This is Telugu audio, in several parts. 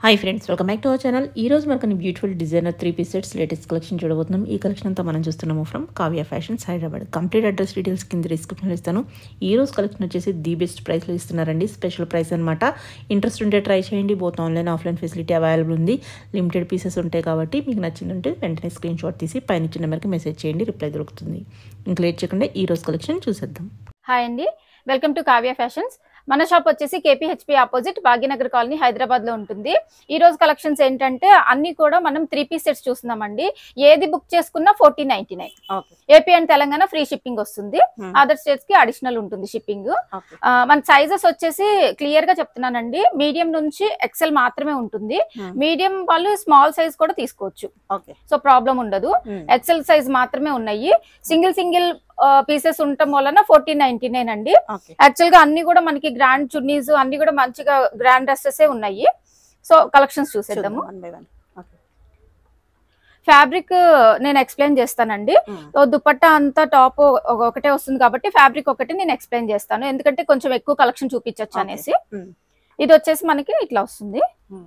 Hi friends welcome back to our channel ఈ రోజు మనకు beautiful designer three piece sets latest collection చూడబోతున్నాం ఈ కలెక్షన్ అంతా మనం చూస్తున్నాము from Kavya fashions Hyderabad complete address details కింద డిస్క్రిప్షన్లో ఇస్తాను ఈ రోజు కలెక్షన్ వచ్చేసి ది బెస్ట్ ప్రైస్లో ఇస్తున్నారండి స్పెషల్ ప్రైస్ అనమాట ఇంట్రెస్ట్ ఉంటే ట్రై చేయండి both online offline facility available ఉంది లిమిటెడ్ పీసెస్ ఉంటాయి కాబట్టి మీకు నచ్చిందంటే వెంటనే స్క్రీన్ షాట్ తీసి పైన ఇచ్చిన నెంబర్కి మెసేజ్ చేయండి రిప్లై దొరుకుతుంది ఇంకా లేట్ చేయకుండా ఈ రోజు కలెక్షన్ చూసేద్దాం హాయ్ అండి వెల్కమ్ టు కావ్య ఫ్యాషన్స్ మన షాప్ వచ్చేసి కేపీహెచ్పి ఆపోజిట్ భాగ్యనగర్ కాలనీ హైదరాబాద్ లో ఉంటుంది ఈ రోజు కలెక్షన్స్ ఏంటంటే అన్ని కూడా మనం త్రీ పీస్ సెట్స్ చూస్తున్నామండి ఏది బుక్ చేసుకున్నా fourteen ninety nine okay AP and Telangana free shipping వస్తుంది అదర్ స్టేట్స్ కి అడిషనల్ ఉంటుంది షిప్పింగ్ ఓకే మన సైజెస్ వచ్చేసి క్లియర్ గా చెప్తున్నానండి మీడియం నుంచి ఎక్సెల్ మాత్రమే ఉంటుంది మీడియం వాళ్ళు స్మాల్ సైజ్ కూడా తీసుకోవచ్చు ఓకే సో ప్రాబ్లం ఉండదు ఎక్సెల్ సైజ్ మాత్రమే ఉన్నాయి సింగిల్ సింగిల్ పీసెస్ ఉండటం వలన ఫోర్టీన్ నైన్టీ నైన్ అండి ఓకే యాక్చువల్ గా అన్ని కూడా మనకి గ్రాండ్ చున్నీస్ అన్ని కూడా మంచిగా గ్రాండ్ డ్రెస్సెస్ ఉన్నాయి సో కలెక్షన్స్ చూసేద్దాము one by one okay fabric నేను ఎక్స్ప్లెయిన్ చేస్తానండి సో దుపట్టా అంతా టాప్ ఒకటే వస్తుంది కాబట్టి ఫ్యాబ్రిక్ ఒకటి నేను ఎక్స్ప్లెయిన్ చేస్తాను ఎందుకంటే కొంచెం ఎక్కువ కలెక్షన్ చూపించచ్చు Okay. అనేసి Mm. ఇది వచ్చేసి మనకి ఇట్లా వస్తుంది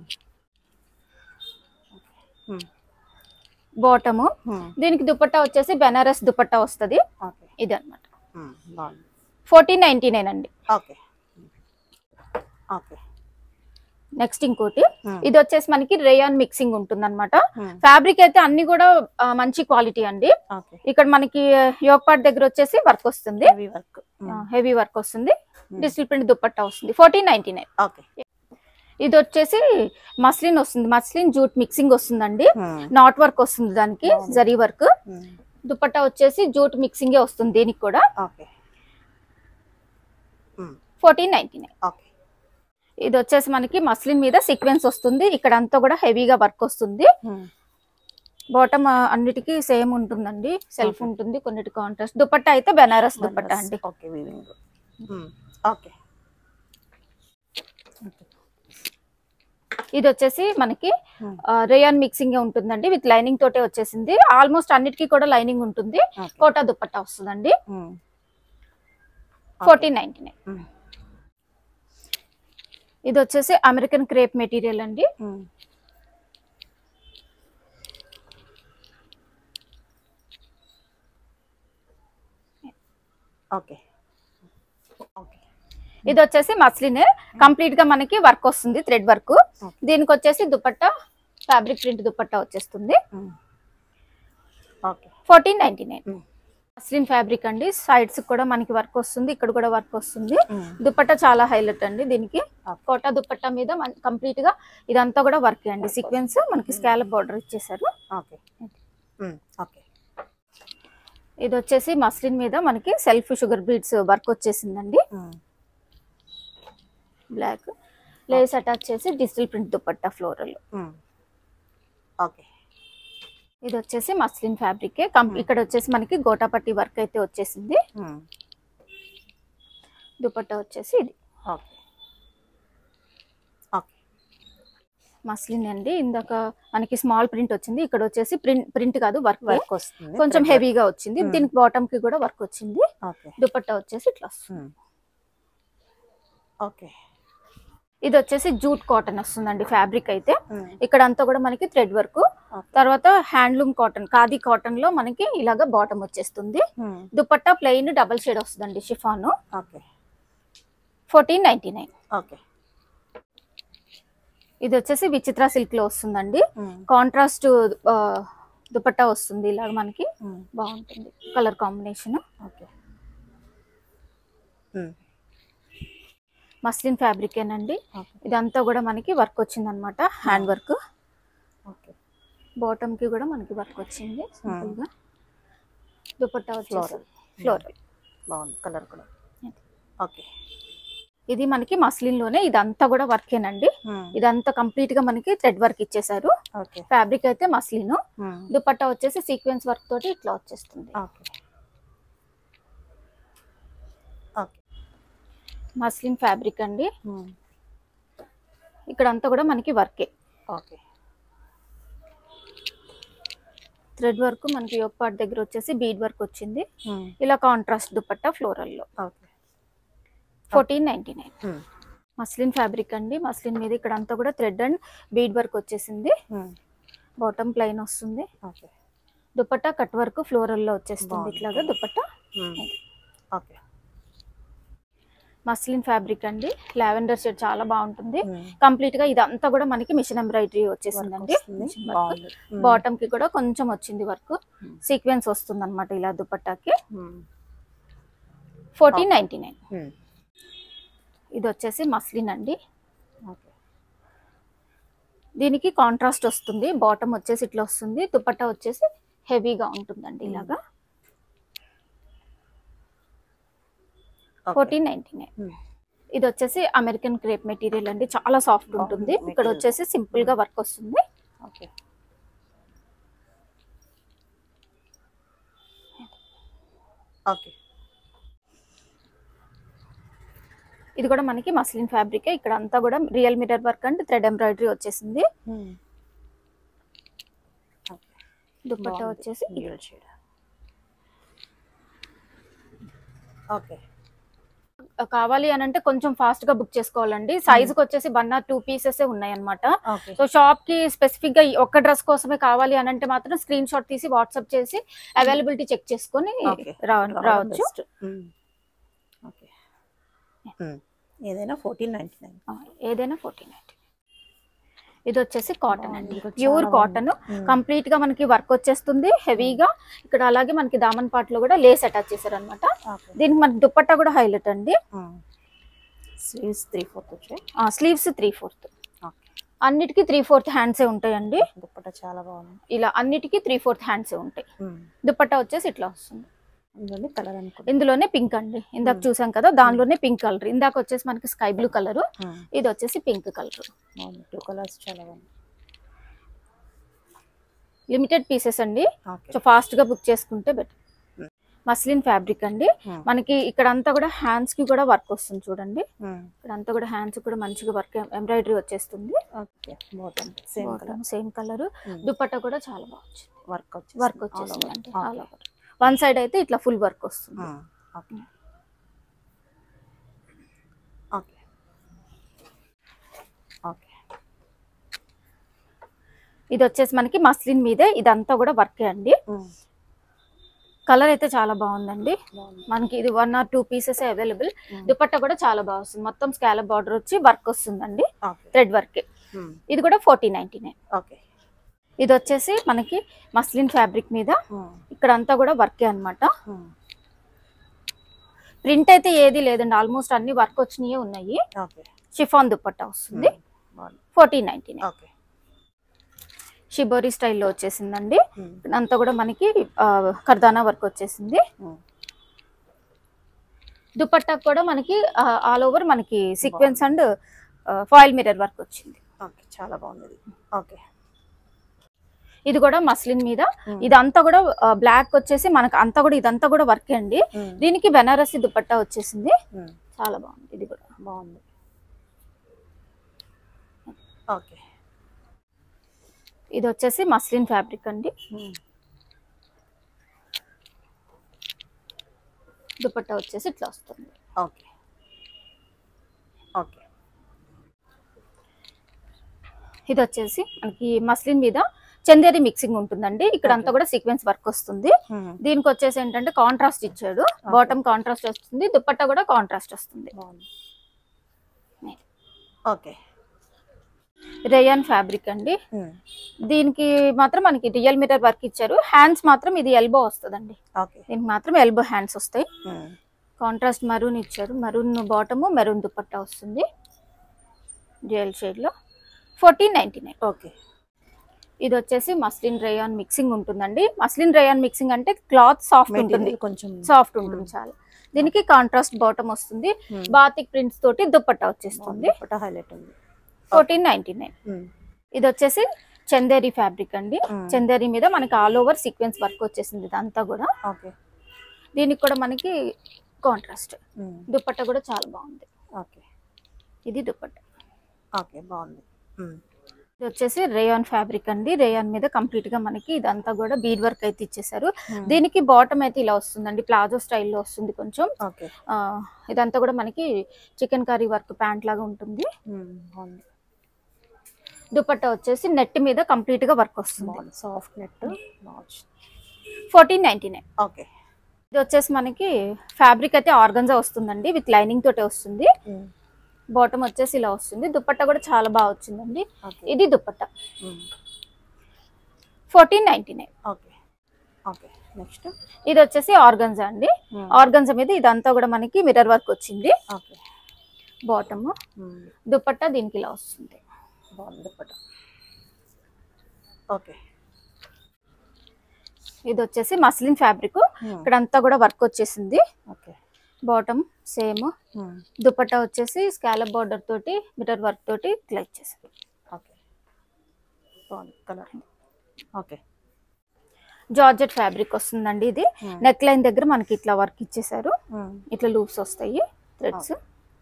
బాటము దీనికి దుపట్టా వచ్చేసి బెనారస్ దుపట్టా వస్తుంది ఓకే ఇది అనమాట బాగుంది ఫోర్టీన్ నైన్టీ నైన్ అండి ఓకే ఓకే నెక్స్ట్ ఇంకోటి ఇది వచ్చేసి మనకి రేయాన్ మిక్సింగ్ ఉంటుంది అనమాట ఫ్యాబ్రిక్ అయితే అన్ని కూడా ఆ, మంచి క్వాలిటీ అండి ఓకే ఇక్కడ మనకి యోగ్ పార్ట్ దగ్గర వచ్చేసి వర్క్ వస్తుంది హెవీ వర్క్ హెవీ వర్క్ వస్తుంది డిజిటల్ ప్రింట్ దుపట్టా వస్తుంది ఫోర్టీన్ నైన్టీ నైన్ ఓకే ఇది వచ్చేసి మస్లిన్ వస్తుంది మస్లిన్ జూట్ మిక్సింగ్ వస్తుందండి నాట్ వర్క్ వస్తుంది దానికి బాగుంది. జరీ వర్క్ దుపట్టా వచ్చేసి జూట్ మిక్సింగ్ వస్తుంది దీనికి కూడా okay fourteen ninety nine okay ఇది వచ్చేసి మనకి మస్లిన్ మీద సీక్వెన్స్ వస్తుంది ఇక్కడ అంతా కూడా హెవీగా వర్క్ వస్తుంది బాటమ్ అన్నిటికీ సేమ్ ఉంటుందండి సెల్ఫ్ Okay. ఉంటుంది కొన్నిటి కాంట్రాస్ట్ దుపట్టా అయితే బెనారస్ దుపట్టా అండి ఓకే వీవింగ్ ఓకే ఇది వచ్చేసి మనకి రేయాన్ మిక్సింగ్ ఉంటుందండి విత్ లైనింగ్ తోటే వచ్చేసింది ఆల్మోస్ట్ అన్నిటికీ కూడా లైనింగ్ ఉంటుంది కోటా దుపట్టా వస్తుందండి ఫోర్టీన్ నైన్టీ నైన్ ఇది వచ్చేసి అమెరికన్ క్రేప్ మెటీరియల్ అండి ఓకే ఓకే ఇది వచ్చేసి మస్లిన్ కంప్లీట్ గా మనకి వర్క్ వస్తుంది థ్రెడ్ వర్క్ Okay. దీనికి వచ్చేసి దుపట్టా ఫ్యాబ్రిక్ ప్రింట్ దుపట్టా వచ్చేస్తుంది okay fourteen ninety nine muslin fabric అండి సైడ్స్ కూడా మనకి వర్క్ వస్తుంది ఇక్కడ కూడా వర్క్ వస్తుంది దుపట్టా చాలా హైలైట్ అండి దీనికి Okay. కోటా దుపట్టా మీద కంప్లీట్ గా ఇదంతా కూడా వర్క్ అండి సీక్వెన్స్ మనకి స్కాలప్ బార్డర్ ఇచ్చేసారు ఓకే ఓకే ఇది వచ్చేసి మస్లిన్ మీద మనకి సెల్ఫ్ షుగర్ బీడ్స్ వర్క్ వచ్చేసిందండి బ్లాక్ లేస్ అటాచ్ చేసి డిజిటల్ ప్రింట్ దుపట్టా ఫ్లోరల్ ఓకే ఇది వచ్చేసి మస్లిన్ ఫ్యాబ్రిక్ ఇక్కడ వచ్చేసి మనకి గోటాపట్టి వర్క్ అయితే వచ్చేసింది దుపట్టా వచ్చేసి ఇది ఓకే ఓకే మస్లిన్ అండి ఇందాక మనకి స్మాల్ ప్రింట్ వచ్చింది ఇక్కడ వచ్చేసి ప్రింట్ ప్రింట్ కాదు వర్క్ వర్క్ వస్తుంది కొంచెం హెవీగా వచ్చింది Hmm. దీనికి బాటమ్ కి కూడా వర్క్ వచ్చింది ఓకే దుపట్టా వచ్చేసి ఇట్లా వస్తుంది ఓకే ఇది వచ్చేసి జూట్ కాటన్ వస్తుందండి ఫ్యాబ్రిక్ అయితే ఇక్కడ అంతా కూడా మనకి థ్రెడ్ వర్క్ Okay. తర్వాత హ్యాండ్లూమ్ కాటన్ ఖాదీ కాటన్ లో మనకి ఇలాగా బాటమ్ వచ్చేస్తుంది దుపట్టా ప్లెయిన్ డబల్ షేడ్ వస్తుందండి chiffon okay fourteen ninety nine okay ఇది వచ్చేసి విచిత్ర సిల్క్ లో వస్తుందండి కాంట్రాస్ట్ దుపట్టా వస్తుంది ఇలాగ మనకి బాగుంటుంది colour combination okay muslin fabric ఏనండి ఓకే ఇదంతా కూడా మనకి వర్క్ వచ్చింది అనమాట హ్యాండ్ వర్క్ ఓకే బాటమ్ కి కూడా మనకి వర్క్ వచ్చింది సింపుల్ గా దుపట్టా వచ్చేసి Floral. ఫ్లోరల్ బాగుంది కలర్ కూడా ఓకే ఇది మనకి మస్లిన్ లోనే ఇదంతా కూడా వర్కేనండి ఇదంతా కంప్లీట్ గా మనకి థ్రెడ్ వర్క్ ఇచ్చేసారు ఓకే ఫ్యాబ్రిక్ అయితే మస్లిన్ దుపట్టా వచ్చేసి సీక్వెన్స్ వర్క్ తోటి ఇట్లా వచ్చేస్తుంది ఓకే ఓకే మస్లిన్ ఫ్యాబ్రిక్ అండి ఇక్కడ అంతా కూడా మనకి వర్కే ఓకే థ్రెడ్ వర్క్ మనకి యోగ్ పార్ట్ దగ్గర వచ్చేసి బీడ్ వర్క్ వచ్చింది ఇలా కాంట్రాస్ట్ దుపట్టా ఫ్లోరల్ లో okay fourteen ninety nine muslin fabric అండి మస్లిన్ మీద ఇక్కడ అంతా కూడా థ్రెడ్ అండ్ బీడ్ వర్క్ వచ్చేసింది బాటమ్ ప్లైన్ వస్తుంది ఓకే దుపట్టా కట్ వర్క్ ఫ్లోరల్ లో వచ్చేస్తుంది బాగుంది. ఇట్లాగా దుపట్టా ఓకే మస్లిన్ ఫ్యాబ్రిక్ అండి లావెండర్ షేడ్ చాలా బాగుంటుంది కంప్లీట్ గా ఇదంతా కూడా మనకి మిషన్ ఎంబ్రాయిడరీ వచ్చేసిందండి బాగుంది బాటమ్ కి కూడా కొంచెం వచ్చింది వర్క్ Hmm. సీక్వెన్స్ వస్తుంది అనమాట ఇలా దుపట్టాకి ఫోర్టీన్ నైన్టీ నైన్ ఇది వచ్చేసి మస్లిన్ అండి ఓకే దీనికి కాంట్రాస్ట్ వస్తుంది బాటమ్ వచ్చేసి ఇట్లా వస్తుంది దుపట్టా వచ్చేసి హెవీగా ఉంటుందండి Hmm. ఇలాగా ఫోర్టీన్ నైన్టీ నైన్ ఇది వచ్చేసి అమెరికన్ క్రేప్ మెటీరియల్ అండి చాలా సాఫ్ట్ ఉంటుంది బాగుంది ఇక్కడ material. వచ్చేసి సింపుల్ గా వర్క్ వస్తుంది ఓకే ఓకే ఇది కూడా మనకి మస్లిన్ ఫ్యాబ్రిక్ ఇక్కడ అంతా కూడా real mirror work and thread embroidery వచ్చేసింది దుపట్టా వచ్చేసి ఓకే కావాలి అని అంటే కొంచెం ఫాస్ట్ గా బుక్ చేసుకోవాలండి సైజ్ కి వచ్చేసి వన్ ఆర్ టూ పీసెస్ ఉన్నాయి అనమాట ఓకే సో షాప్ కి స్పెసిఫిక్ గా ఈ ఒక్క డ్రెస్ కోసమే కావాలి అని అంటే మాత్రం స్క్రీన్ షాట్ తీసి వాట్సాప్ చేసి అవైలబిలిటీ చెక్ చేసుకొని Okay. రా- రావచ్చు ఓకే ఏదైనా ఫోర్టీన్ నైన్టీ నైన్ ఆ, ఏదైనా ఫోర్టీన్ నైన్టీ ఇది వచ్చేసి కాటన్ అండి బాగుంది. ప్యూర్ చాలా కాటన్ బాగుంది. కంప్లీట్ గా మనకి వర్క్ వచ్చేస్తుంది హెవీగా ఇక్కడ అలాగే మనకి దామన్ పార్ట్ లో కూడా లేస్ అటాచ్ చేశారు అనమాట ఓకే దీనికి మనకి దుపట్టా కూడా హైలైట్ అండి స్లీవ్స్ త్రీ ఫోర్త్ వచ్చాయి స్లీవ్స్ త్రీ ఫోర్త్ ఓకే అన్నిటికీ త్రీ ఫోర్త్ హ్యాండ్సే ఉంటాయండి దుప్పట చాలా బాగుంది ఇలా అన్నిటికీ త్రీ ఫోర్త్ హ్యాండ్సే ఉంటాయి దుపట్టా వచ్చేసి ఇట్లా వస్తుంది అందులోనే కలర్ అనుకుంటా ఇందులోనే పింక్ అండి ఇందాక Hmm. చూసాం కదా దానిలోనే పింక్ కలర్ ఇందాక వచ్చేసి మనకి స్కై బ్లూ కలర్ ఇది వచ్చేసి పింక్ కలర్ బాగుంది టూ కలర్స్ చాలా బాగుంది లిమిటెడ్ పీసెస్ అండి ఓకే సో ఫాస్ట్ గా బుక్ చేసుకుంటే బెటర్ Hmm. మస్లిన్ ఫ్యాబ్రిక్ అండి Hmm. మనకి ఇక్కడ అంతా కూడా హ్యాండ్స్ కి కూడా వర్క్ వస్తుంది చూడండి ఇక్కడ అంతా కూడా హ్యాండ్స్ కూడా మంచిగా వర్క్ ఎంబ్రాయిడరీ వచ్చేస్తుంది okay bottom same colour same colour దుపట్టా కూడా చాలా బాగా వచ్చింది వర్క్ వచ్చి వర్క్ వచ్చేసింది అంటే ఆల్ ఓవర్ వన్ సైడ్ అయితే ఇట్లా ఫుల్ వర్క్ వస్తుంది ఓకే ఓకే ఓకే ఇది వచ్చేసి మనకి మస్లిన్ మీదే ఇదంతా కూడా వర్కే అండి కలర్ అయితే చాలా బాగుందండి బాగుంది మనకి ఇది one or two pieces available Hmm. దుపట్టా కూడా చాలా బాగా వస్తుంది మొత్తం స్కాలప్ బార్డర్ వచ్చి వర్క్ వస్తుందండి ఓకే థ్రెడ్ వర్క్ ఇది కూడా ఫోర్టీ నైన్టీ నైన్ ఓకే ఇది వచ్చేసి మనకి మస్లిన్ ఫ్యాబ్రిక్ మీద ఇక్కడ అంతా కూడా వర్కే అన్నమాట ప్రింట్ అయితే ఏది లేదండి ఆల్మోస్ట్ అన్ని వర్క్ వచ్చినాయి ఉన్నాయి ఓకే షిఫాన్ దుపట్టా వస్తుంది బాగుంది fourteen ninety nine okay shibori స్టైల్లో వచ్చేసిందండి అంతా కూడా మనకి ఆ, కర్దానా వర్క్ వచ్చేసింది దుపట్టా కూడా మనకి ఆల్ ఓవర్ మనకి sequence and foil mirror work వచ్చింది ఓకే చాలా బాగుంది ఇది ఓకే ఇది కూడా మస్లిన్ మీద ఇదంతా కూడా బ్లాక్ వచ్చేసి మనకి అంతా కూడా ఇదంతా కూడా వర్క్ అండి దీనికి బెనారసి దుపట్టా వచ్చేసింది చాలా బాగుంది ఇది కూడా బాగుంది ఓకే ఇది వచ్చేసి మస్లిన్ ఫ్యాబ్రిక్ అండి దుపట్టా వచ్చేసి ఇట్లా వస్తుంది ఓకే ఓకే ఇది వచ్చేసి మనకి మస్లిన్ మీద చందేరి మిక్సింగ్ ఉంటుందండి ఇక్కడ అంతా కూడా సీక్వెన్స్ వర్క్ వస్తుంది దీనికి వచ్చేసి ఏంటంటే కాంట్రాస్ట్ ఇచ్చాడు బాటమ్ కాంట్రాస్ట్ వస్తుంది దుపట్టా కూడా కాంట్రాస్ట్ వస్తుంది బాగుంది ఓకే రేయాన్ ఫ్యాబ్రిక్ అండి దీనికి మాత్రం మనకి రియల్ మిరర్ వర్క్ ఇచ్చారు హ్యాండ్స్ మాత్రం ఇది ఎల్బో వస్తుందండి ఓకే దీనికి మాత్రం ఎల్బో హ్యాండ్స్ వస్తాయి కాంట్రాస్ట్ మరూన్ ఇచ్చారు మరూన్ బాటమ్ మెరూన్ దుపట్టా వస్తుంది రియల్ షేడ్ లో ఫోర్టీన్ నైన్టీ నైన్ ఓకే ఇది వచ్చేసి మస్లిన్ రేయాన్ మిక్సింగ్ ఉంటుందండి మస్లిన్ రేయాన్ మిక్సింగ్ అంటే క్లాత్ సాఫ్ట్ ఉంటుంది మెటీరియల్ కొంచెం సాఫ్ట్ ఉంటుంది చాలా దీనికి కాంట్రాస్ట్ బాటమ్ వస్తుంది Hmm. బాతిక్ ప్రింట్స్ తోటి దుపట్టా వచ్చేస్తుంది ఫోటో హైలైట్ ఉంది ఫోర్టీన్ నైన్టీ నైన్ ఇది వచ్చేసి చందేరి ఫ్యాబ్రిక్ అండి Hmm. చందేరి మీద మనకి ఆల్ ఓవర్ సీక్వెన్స్ వర్క్ వచ్చేసింది ఇదంతా కూడా ఓకే దీనికి కూడా మనకి కాంట్రాస్ట్ దుపట్టా కూడా చాలా బాగుంది ఓకే ఇది దుపట్టా ఓకే బాగుంది ఇది వచ్చేసి రేయాన్ ఫ్యాబ్రిక్ అండి రేయాన్ మీద కంప్లీట్ గా మనకి ఇదంతా కూడా బీడ్ వర్క్ అయితే ఇచ్చేసారు దీనికి బాటమ్ అయితే ఇలా వస్తుందండి ప్లాజో స్టైల్లో వస్తుంది కొంచెం ఓకే ఆ, ఇదంతా కూడా మనకి చికెన్ కర్రీ వర్క్ ప్యాంట్ లాగా ఉంటుంది బాగుంది దుపట్టా వచ్చేసి నెట్ మీద కంప్లీట్ గా వర్క్ వస్తుంది బాగుంది సాఫ్ట్ నెట్ బాగుంది ఫోర్టీన్ నైన్టీ నైన్ ఓకే ఇది వచ్చేసి మనకి ఫ్యాబ్రిక్ అయితే ఆర్గన్జా వస్తుందండి విత్ లైనింగ్ తోటే వస్తుంది బాటమ్ వచ్చేసి ఇలా వస్తుంది దుపట్టా కూడా చాలా బాగా వచ్చిందండి ఓకే ఇది దుపట్టా fourteen ninety nine okay okay next ఇది వచ్చేసి ఆర్గన్జా అండి ఆర్గన్జా మీద ఇదంతా కూడా మనకి మిర్రర్ వర్క్ వచ్చింది ఓకే బాటమ్ దుపట్టా దీనికి ఇలా వస్తుంది బాగుంది దుప్పట ఓకే ఇది వచ్చేసి మస్లిన్ ఫ్యాబ్రిక్ ఇక్కడ అంతా కూడా వర్క్ వచ్చేసింది ఓకే బాటమ్ సేమ్ దుపట్టా వచ్చేసి స్కాలప్ బార్డర్ తోటి మిర్రర్ వర్క్ తోటి ఇట్లా ఇచ్చేసారు ఓకే బాగుంది కలర్ ఓకే జార్జెట్ ఫ్యాబ్రిక్ వస్తుందండి ఇది నెక్ లైన్ దగ్గర మనకి ఇట్లా వర్క్ ఇచ్చేసారు ఇట్లా లూప్స్ వస్తాయి threads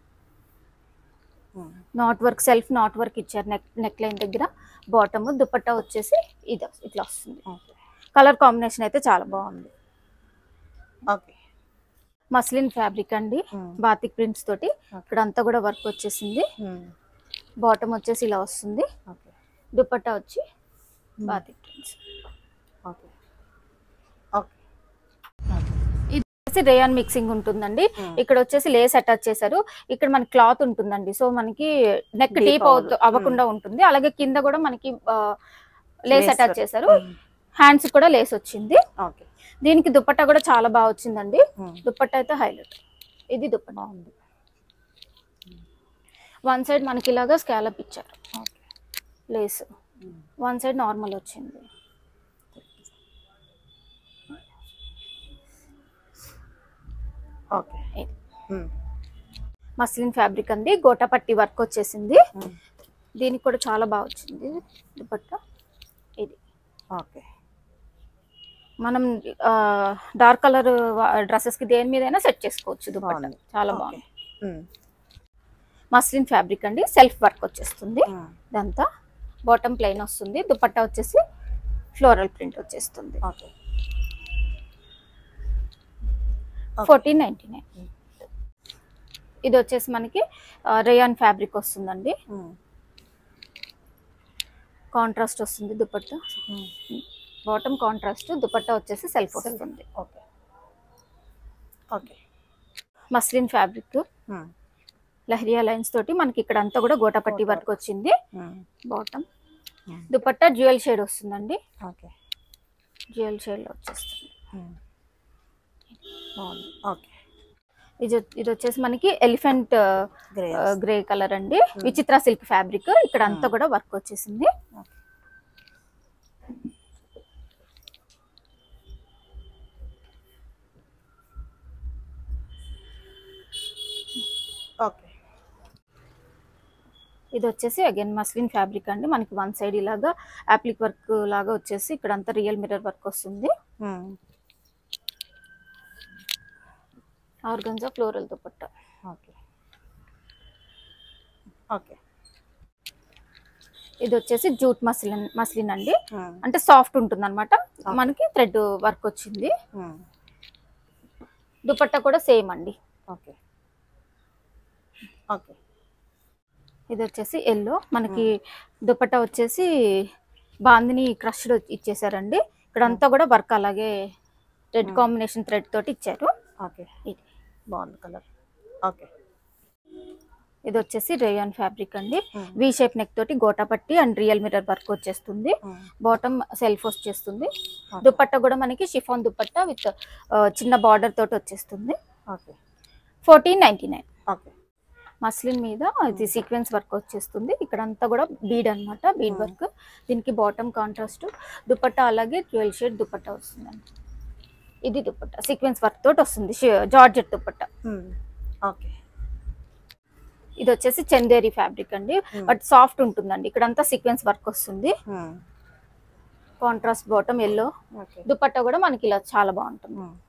knot work self knot work ఇచ్చారు నెక్ నెక్ లైన్ దగ్గర బాటమ్ దుపట్టా వచ్చేసి ఇది ఇట్లా వస్తుంది ఓకే కలర్ కాంబినేషన్ అయితే చాలా బాగుంది ఓకే మస్లిన్ ఫ్యాబ్రిక్ అండి బాతిక్ ప్రింట్స్ తోటి ఇక్కడ అంతా కూడా వర్క్ వచ్చేసింది బాటమ్ వచ్చేసి ఇలా వస్తుంది ఓకే దుపట్టా వచ్చి బాతిక్ ప్రింట్స్ ఓకే ఓకే ఇది వచ్చేసి రేయాన్ మిక్సింగ్ ఉంటుందండి ఇక్కడ వచ్చేసి లేస్ అటాచ్ చేశారు ఇక్కడ మనకి క్లాత్ ఉంటుందండి సో మనకి నెక్ Deep డీప్ అవుతూ అవ్వదు. అవ్వకుండా ఉంటుంది అలాగే కింద కూడా మనకి లేస్ Lace అటాచ్ work. చేశారు హ్యాండ్స్ కూడా లేస్ వచ్చింది ఓకే దీనికి దుపట్టా కూడా చాలా బాగా వచ్చిందండి దుపట్టా అయితే హైలైట్ ఇది దుపట్టా బాగుంది వన్ సైడ్ మనకి ఇలాగా స్కాలప్ ఇచ్చారు okay lace one side normal వచ్చింది ఓకే ఇది. Hmm. మస్లిన్ ఫ్యాబ్రిక్ అండి గోటాపట్టి వర్క్ వచ్చేసింది Hmm. దీనికి కూడా చాలా బాగా వచ్చింది దుపట్టా ఇది ఓకే మనం డార్క్ కలర్ డ్రెస్సెస్ కి దేని మీదైనా సెట్ చేసుకోవచ్చు దుపట్టా బాగుంది. చాలా ఓకే. బాగుంది Hmm. మస్లిన్ ఫ్యాబ్రిక్ అండి సెల్ఫ్ వర్క్ వచ్చేస్తుంది Hmm. ఇదంతా బాటమ్ ప్లెయిన్ వస్తుంది దుపట్టా వచ్చేసి ఫ్లోరల్ ప్రింట్ వచ్చేస్తుంది okay Okay. Fourteen ninety nine ఇది వచ్చేసి మనకి రేయాన్ ఫ్యాబ్రిక్ వస్తుందండి Hmm. కాంట్రాస్ట్ వస్తుంది దుపట్టా Hmm. బాటమ్ కాంట్రాస్ట్ దుపట్టా వచ్చేసి సెల్ఫ్ వస్తుంది okay okay muslin fabric Hmm. Lehariya lines తోటి మనకి ఇక్కడ అంతా కూడా గోటాపట్టి గోటా వర్క్ వచ్చింది Hmm. Bottom Hmm. దుపట్టా జ్యువెల్ షేడ్ వస్తుందండి ఓకే జ్యువెల్ షేడ్ లో వచ్చేస్తుంది Hmm. బాగుంది ఓకే ఇది ఇది వచ్చేసి మనకి ఎలిఫెంట్ గ్రే గ్రే కలర్ అండి విచిత్ర సిల్క్ ఫ్యాబ్రిక్ ఇక్కడ అంతా కూడా వర్క్ వచ్చేసింది ఓకే ఇది వచ్చేసి అగైన్ మస్లిన్ ఫ్యాబ్రిక్ అండి మనకి వన్ సైడ్ ఇలాగా అప్లిక్ వర్క్ లాగా వచ్చేసి ఇక్కడ అంతా రియల్ మిర్రర్ వర్క్ వస్తుంది Hmm. ఆర్గంజా ఫ్లోరల్ దుపట్టా ఓకే ఓకే ఇది వచ్చేసి జూట్ మస్లిన్ మస్లిన్ అండి Hmm. అంటే సాఫ్ట్ ఉంటుంది అనమాట మనకి థ్రెడ్ వర్క్ వచ్చింది Hmm. దుపట్టా కూడా సేమ్ అండి ఓకే ఓకే ఇది వచ్చేసి ఎల్లో మనకి దుపట్టా వచ్చేసి బాందిని క్రష్డ్ ఇచ్చేసారండి ఇక్కడ అంతా కూడా వర్క్ అలాగే రెడ్ కాంబినేషన్ థ్రెడ్ తోటి ఇచ్చారు ఓకే ఇది బాగుంది కలర్ ఓకే ఇది వచ్చేసి రేయాన్ ఫ్యాబ్రిక్ అండి Hmm. వి షేప్ నెక్ తోటి gota patti and real mirror work వచ్చేస్తుంది Hmm. బాటమ్ సెల్ఫ్ వచ్చేస్తుంది Okay. దుపట్టా కూడా మనకి షిఫాన్ దుపట్టా విత్ చిన్న బార్డర్ తోటి వచ్చేస్తుంది okay fourteen ninety nine okay muslin మీద ఇది సీక్వెన్స్ వర్క్ వచ్చేస్తుంది ఇక్కడ అంతా కూడా బీడ్ అన్నమాట బీడ్ Hmm. వర్క్ దీనికి బాటమ్ కాంట్రాస్ట్ దుపట్టా అలాగే ట్వెల్వ్ షేడ్ దుపట్టా వస్తుందండి ఇది దుపట్టా సీక్వెన్స్ వర్క్ తోటి వస్తుంది జార్జెట్ దుపట్టా Hmm. ఓకే ఇది వచ్చేసి చందేరి ఫ్యాబ్రిక్ అండి Hmm. బట్ సాఫ్ట్ ఉంటుందండి ఇక్కడ అంతా సీక్వెన్స్ వర్క్ వస్తుంది Hmm. Contrast bottom yellow okay dupatta కూడా మనకి ఇలా చాలా బాగుంటుంది Hmm.